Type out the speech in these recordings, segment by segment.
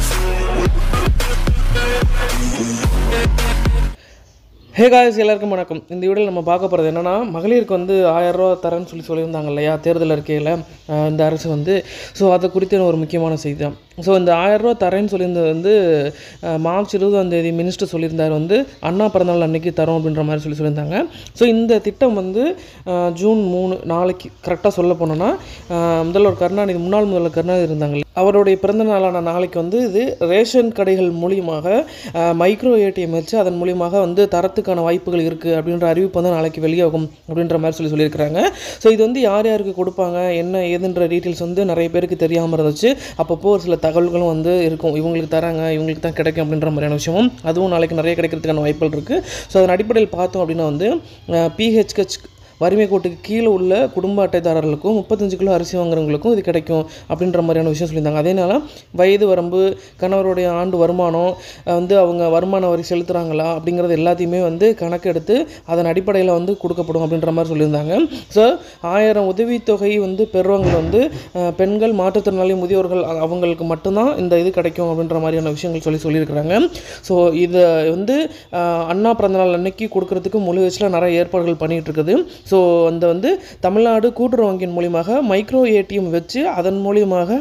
hey guys எல்லாருக்கும் வணக்கம் இந்த வீடியோவில் நம்ம பார்க்க போகிறது என்னென்னா மகளிருக்கு வந்து ஆயிரம் ரூபா தரேன்னு சொல்லி சொல்லியிருந்தாங்க இல்லையா தேர்தல் அறிக்கையில் அஹ், இந்த அரசு வந்து ஸோ அதை குறித்த ஒரு முக்கியமான செய்தி தான் ஸோ இந்த ஆயிரம் ரூபா தரேன்னு சொல்லியிருந்தது வந்து அஹ், மார்ச் இருபதாம் தேதி மினிஸ்டர் சொல்லியிருந்தார் வந்து அண்ணா பிறந்தநாள் அன்னைக்கு தரோம் அப்படின்ற மாதிரி சொல்லி சொல்லியிருந்தாங்க ஸோ இந்த திட்டம் வந்து அஹ், ஜூன் மூணு நாளைக்கு கரெக்டாக சொல்ல போனோன்னா அஹ், முதல்வர் கருணாநிதி முன்னாள் முதல்வர் கருணாநிதி இருந்தாங்க அவருடைய பிறந்த நாளான நாளைக்கு வந்து இது ரேஷன் கடைகள் மூலியமாக அஹ், மைக்ரோ ஏடிஎம் வச்சு அதன் மூலியமாக வந்து தரத்துக்கான வாய்ப்புகள் இருக்குது அப்படின்ற அறிவிப்பு வந்து நாளைக்கு வெளியாகும் அப்படின்ற மாதிரி சொல்லி சொல்லியிருக்கிறாங்க ஸோ இது வந்து யார் யாருக்கு கொடுப்பாங்க என்ன ஏதுன்ற டீட்டெயில்ஸ் வந்து நிறைய பேருக்கு தெரியாமல் இருந்துச்சு அப்பப்போ ஒரு சில தகவல்களும் வந்து இருக்கும் இவங்களுக்கு தராங்க இவங்களுக்கு தான் கிடைக்கும் அப்படின்ற மாதிரியான விஷயமும் அதுவும் நாளைக்கு நிறைய கிடைக்கிறதுக்கான வாய்ப்புகள் இருக்குது ஸோ அதன் அடிப்படையில் பார்த்தோம் அப்படின்னா வந்து பிஹெச்ஹெச் வறுமை கோட்டுக்கு கீழே உள்ள குடும்ப அட்டைதாரர்களுக்கும் முப்பத்தஞ்சு கிலோ அரிசி வாங்குறவங்களுக்கும் இது கிடைக்கும் அப்படின்ற மாதிரியான விஷயம் சொல்லியிருந்தாங்க அதேனால வயது வரம்பு கணவருடைய ஆண்டு வருமானம் அஹ் வந்து அவங்க வருமான வரி செலுத்துகிறாங்களா அப்படிங்கிறது எல்லாத்தையுமே வந்து கணக்கெடுத்து அதன் அடிப்படையில் வந்து கொடுக்கப்படும் அப்படின்ற மாதிரி சொல்லியிருந்தாங்க ஸோ ஆயிரம் உதவித்தொகை வந்து பெறுறவங்க வந்து அஹ், பெண்கள் மாற்றுத்திறனாளி முதியோர்கள் அ- அவங்களுக்கு மட்டும்தான் இந்த இது கிடைக்கும் அப்படின்ற மாதிரியான விஷயங்கள் சொல்லி சொல்லியிருக்கிறாங்க ஸோ இதை வந்து அஹ், அண்ணா பிறந்தநாள் அன்னைக்கு கொடுக்கறதுக்கு முழு வயசில் நிறைய ஏற்பாடுகள் பண்ணிகிட்டு இருக்குது ஸோ அந்த வந்து தமிழ்நாடு கூட்டுறவு வங்கியின் மூலியமாக மைக்ரோ ஏடிஎம் வச்சு அதன் மூலியமாக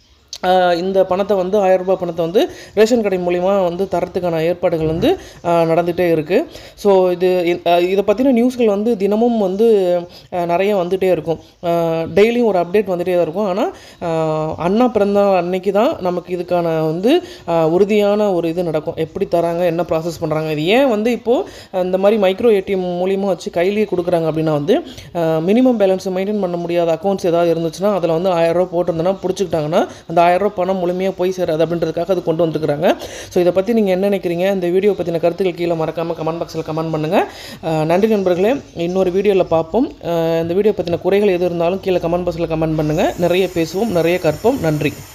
ஆஹ் இந்த பணத்தை வந்து ஆயிரம் ரூபாய் பணத்தை வந்து ரேஷன் கடை மூலிமா வந்து தரத்துக்கான ஏற்பாடுகள் வந்து ஆஹ் நடந்துகிட்டே இருக்குது ஸோ இது இ- ஆஹ் இதை பற்றின நியூஸ்கள் வந்து தினமும் வந்து ஆஹ் நிறைய வந்துகிட்டே இருக்கும் டெய்லியும் ஒரு அப்டேட் வந்துகிட்டே தான் இருக்கும் ஆனால் அண்ணா பிறந்த அன்னைக்கு தான் நமக்கு இதுக்கான வந்து ஆஹ் உறுதியான ஒரு இது நடக்கும் எப்படி தராங்க என்ன ப்ராசஸ் பண்ணுறாங்க இது ஏன் வந்து இப்போது இந்த மாதிரி மைக்ரோ ஏடிஎம் மூலியமாக வச்சு கையிலேயே கொடுக்குறாங்க அப்படின்னா வந்து மினிமம் பேலன்ஸ் மெயின்டைன் பண்ண முடியாத அக்கௌண்ட்ஸ் ஏதாவது இருந்துச்சுன்னா அதில் வந்து ஆயிரம் ரூபாய் போட்டிருந்தோன்னா பிடிச்சிக்கிட்டாங்கன்னா அந்த ஆயிரம் ரூபாய் பணம் முழுமையாக போய் சேராது அப்படின்றதுக்காக அது கொண்டு வந்துருக்காங்க ஸோ இதை பற்றி நீங்கள் என்ன நினைக்கிறீங்க இந்த வீடியோ பற்றின கருத்துக்கள் கீழே மறக்காமல் கமெண்ட் பாக்ஸில் கமெண்ட் பண்ணுங்கள் நன்றி நண்பர்களே இன்னொரு வீடியோவில் பார்ப்போம் அஹ் இந்த வீடியோ பற்றின குறைகள் எது இருந்தாலும் கீழே கமெண்ட் பாக்ஸில் கமெண்ட் பண்ணுங்கள் நிறைய பேசுவோம் நிறைய கற்போம் நன்றி